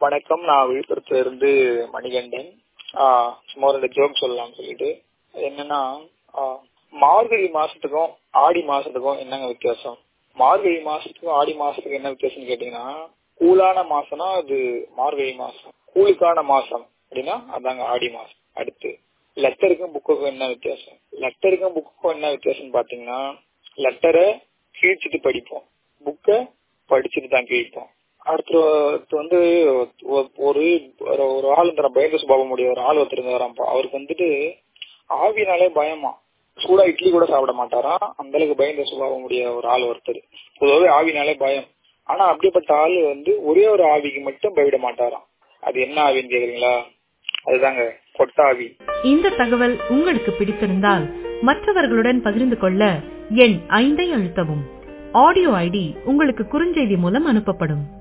வணக்கம் நான் விழுப்புரத்துல இருந்து மணிகண்டன் ஆஹ் சும்மா ரெண்டு ஜோக் சொல்லலாம்னு சொல்லிட்டு என்னன்னா ஆஹ் மார்கழி மாசத்துக்கும் ஆடி மாசத்துக்கும் என்னங்க வித்தியாசம் மார்கழி மாசத்துக்கும் ஆடி மாசத்துக்கும் என்ன வித்தியாசம்னு கேட்டீங்கன்னா கூலான மாசம்னா அது மார்கழி மாசம் கூலுக்கான மாசம் அப்படின்னா அதாங்க ஆடி மாசம் அடுத்து லெட்டருக்கும் புக்குக்கும் என்ன வித்தியாசம் லெட்டருக்கும் புக்குக்கும் என்ன வித்தியாசம்னு பாத்தீங்கன்னா லெட்டரை கிழிச்சிட்டு படிப்போம் புக்கை படிச்சுட்டு தான் கிழிப்போம் அடுத்து வந்து ஒரு ஒரு ஆள் இந்த பயந்த சுபாவம் முடிய ஒரு ஆள் ஒருத்தர் இருந்தாராம்ப்பா அவருக்கு வந்துட்டு ஆவினாலே பயமா சூடா இட்லி கூட சாப்பிட மாட்டாராம் அந்த அளவுக்கு பயந்த சுபாவம் முடிய ஒரு ஆள் ஒருத்தர் பொதுவாகவே ஆவினாலே பயம் ஆனா அப்படிப்பட்ட ஆள் வந்து ஒரே ஒரு ஆவிக்கு மட்டும் பயவிட மாட்டாராம் அது என்ன ஆவின்னு கேக்குறீங்களா அதுதாங்க கொட்டாவி இந்த தகவல் உங்களுக்கு பிடித்திருந்தால் மற்றவர்களுடன் பகிர்ந்து கொள்ள எண் ஐந்தை அழுத்தவும் ஆடியோ ஐடி உங்களுக்கு குறுஞ்செய்தி மூலம் அனுப்பப்படும்